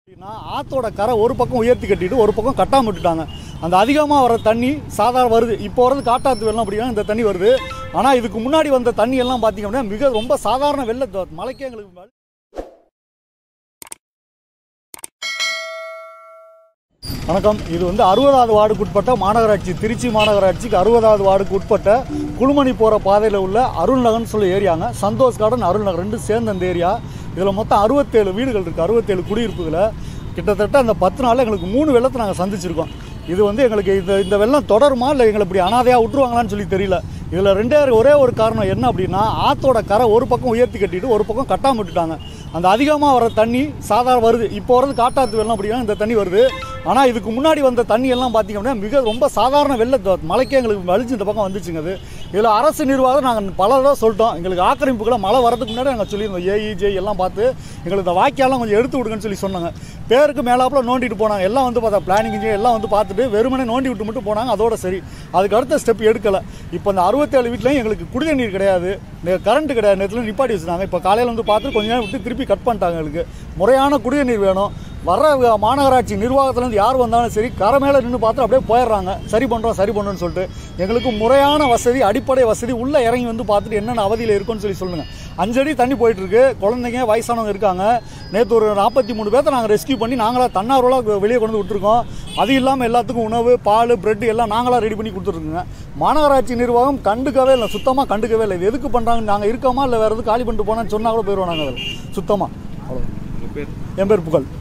அப்படின்னா ஆத்தோட கரை ஒரு பக்கம் உயர்த்தி கட்டிட்டு ஒரு பக்கம் கட்டாம விட்டுட்டாங்க அந்த அதிகமாக வர தண்ணி சாதாரண வருது இப்போ வரது காட்டாத்து வெள்ளம் அப்படின்னா இந்த தண்ணி வருது ஆனால் இதுக்கு முன்னாடி வந்த தண்ணி எல்லாம் பார்த்தீங்க அப்படின்னா மிக ரொம்ப சாதாரண வெள்ள த- மழைக்கே எங்களுக்கு மேல- வணக்கம் இது வந்து அறுபதாவது வார்டுக்கு உட்பட்ட மாநகராட்சி திருச்சி மாநகராட்சிக்கு அறுபதாவது வார்டுக்கு உட்பட்ட குழுமணி போகிற பாதையில் உள்ள அருள்நகர்னு சொல்லி ஏரியாங்க சந்தோஷ் கார்டன் அருள்நகர் ரெண்டும் சேர்ந்த அந்த ஏரியா இதில் மொத்தம் அறுபத்தேழு வீடுகள் இருக்குது அறுபத்தேழு குடியிருப்புகளை கிட்டத்தட்ட அந்த பத்து நாளில் எங்களுக்கு மூணு வெள்ளத்தை நாங்கள் சந்திச்சிருக்கோம் இது வந்து எங்களுக்கு இந்த இந்த வெள்ளம் தொடருமா இல்லை எங்களை இப்படி அனாதையாக விட்டுருவாங்களான்னு சொல்லி தெரியல இதில் ரெண்டே ஒரே ஒரு காரணம் என்ன அப்படின்னா ஆத்தோட கரை ஒரு பக்கம் உயர்த்தி கட்டிட்டு ஒரு பக்கம் கட்டாம விட்டுட்டாங்க அந்த அதிகமாக வர தண்ணி சாதாரண வருது இப்போ வரது காட்டாத்து வெள்ளம் அப்படின்னா இந்த தண்ணி வருது ஆனால் இதுக்கு முன்னாடி வந்த தண்ணி எல்லாம் பார்த்தீங்க அப்படின்னா மிக ரொம்ப சாதாரண வெள்ள த- மழைக்கே எங்களுக்கு வலிச்சு இந்த பக்கம் வந்துச்சுங்க அது இதில் அரசு நிர்வாகம் நாங்கள் பல தடவை சொல்லிட்டோம் எங்களுக்கு ஆக்கிரமிப்புகளை மழை வரதுக்கு முன்னாடி நாங்கள் சொல்லியிருந்தோம் ஏஇ ஜே எல்லாம் பார்த்து எங்களுக்கு இந்த வாய்க்காலாம் கொஞ்சம் எடுத்து விடுங்கன்னு சொல்லி சொன்னாங்க பேருக்கு மேலாப்புல நோண்டிட்டு போனாங்க எல்லாம் வந்து பார்த்தா பிளானிங் இன்ஜினியர் எல்லாம் வந்து பார்த்துட்டு வெறுமனே நோண்டி விட்டு மட்டும் போனாங்க அதோட சரி அதுக்கு அடுத்த ஸ்டெப் எடுக்கலை இப்போ இந்த அறுபத்தேழு வீட்லையும் எங்களுக்கு குடித நீர் கிடையாது கரண்ட் கிடையாது நேரத்தில் நிப்பாட்டி வச்சுருந்தாங்க இப்போ காலையில் வந்து பார்த்து கொஞ்ச நேரம் விட்டு திருப்பி கட் பண்ணிட்டாங்க எங்களுக்கு முறையான குடித நீர் வேணும் வர வ- மாநகராட்சி நிர்வாகத்துலேருந்து யார் வந்தாலும் சரி கரை மேலே நின்று பார்த்து அப்படியே போயிடுறாங்க சரி பண்ணுறோம் சரி பண்ணுறோன்னு சொல்லிட்டு எங்களுக்கு முறையான வசதி அடிப்படை வசதி உள்ளே இறங்கி வந்து பார்த்துட்டு என்னென்ன அவதியில் இருக்குன்னு சொல்லி சொல்லுங்கள் அஞ்சடி தண்ணி போயிட்டு இருக்கு குழந்தைங்க வயசானவங்க இருக்காங்க நேற்று ஒரு நாற்பத்தி மூணு பேர்த்த நாங்கள் ரெஸ்க்யூ பண்ணி நாங்களாக தன்னார்வலாக வெளியே கொண்டு வந்து விட்டுருக்கோம் அது இல்லாமல் எல்லாத்துக்கும் உணவு பால் பிரெட் எல்லாம் நாங்களாக ரெடி பண்ணி கொடுத்துருக்குங்க மாநகராட்சி நிர்வாகம் கண்டுக்கவே இல்லை சுத்தமாக கண்டுக்கவே இல்லை இது எதுக்கு பண்ணுறாங்க நாங்கள் இருக்கோமா இல்லை வேறு எதுவும் காலி பண்ணிட்டு போனான்னு சொன்னால் கூட போயிடுவோம் நாங்கள் அதில் சுத்தமாக அவ்வளோ உங்கள் பேர் என் பேர் புகழ்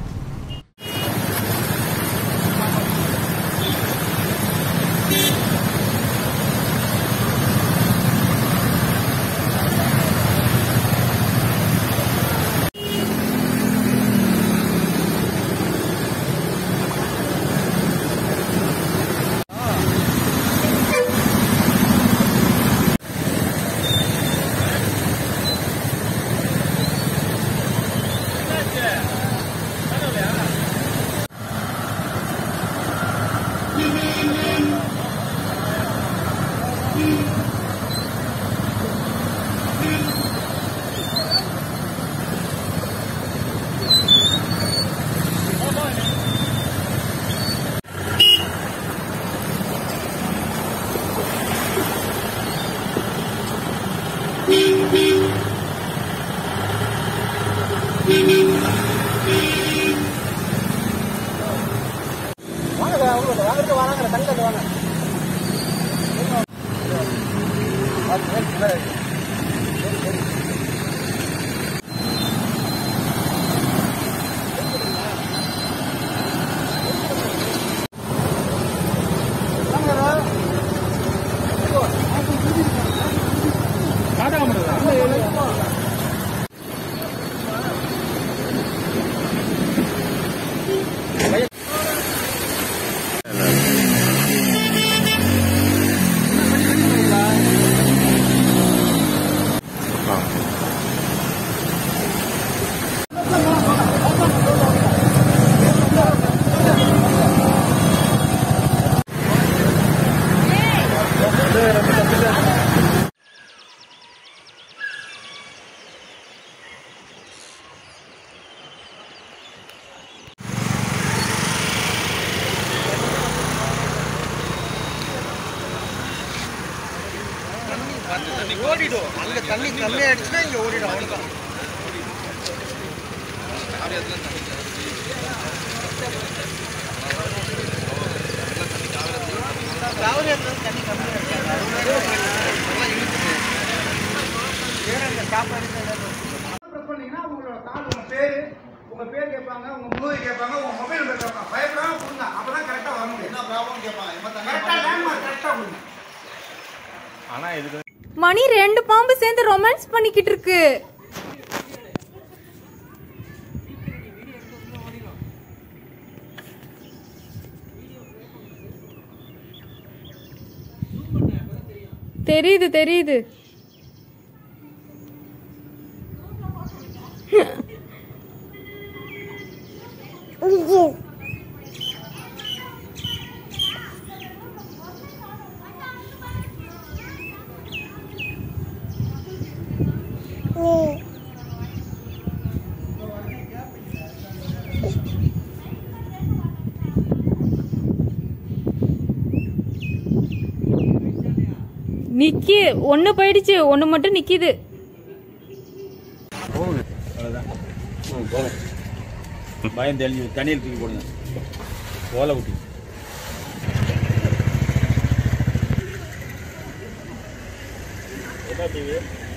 ஓடிடும் அங்க தண்ணி கம்மியாயிடுச்சுன்னா இங்க ஓடிடும் அவ்வளவுதான் காவிரியாத்துல தண்ணி கம்மியா ப்ரெஸ் பண்ணீங்கன்னா உங்களோட கால் உங்க பேரு உங்க பேர் கேட்பாங்க உங்க முகவரி கேட்பாங்க உங்க மொபைல் நம்பர் கேட்பாங்க பயப்படாம கொடுங்க அப்பதான் கரெக்டா வர முடியும் என்ன ப்ராப்ளம் கேட்பாங்க கரெக்டா லேண்ட்மார்க் கரெக்டா கொடுங்க மணி ரெண்டு பாம்பு சேர்ந்து ரொமான்ஸ் பண்ணிக்கிட்டு இருக்கு தெரியுது தெரியுது Mm. நிக்கி ஒண்ணு போயிடுச்சு ஒண்ணு மட்டும் நிக்கிது அவ்வளோதான் ம் போதும் பயம் தெளிஞ்சு தண்ணியில் தூக்கி போடுங்க ஓலை ஊட்டி என்ன டிவி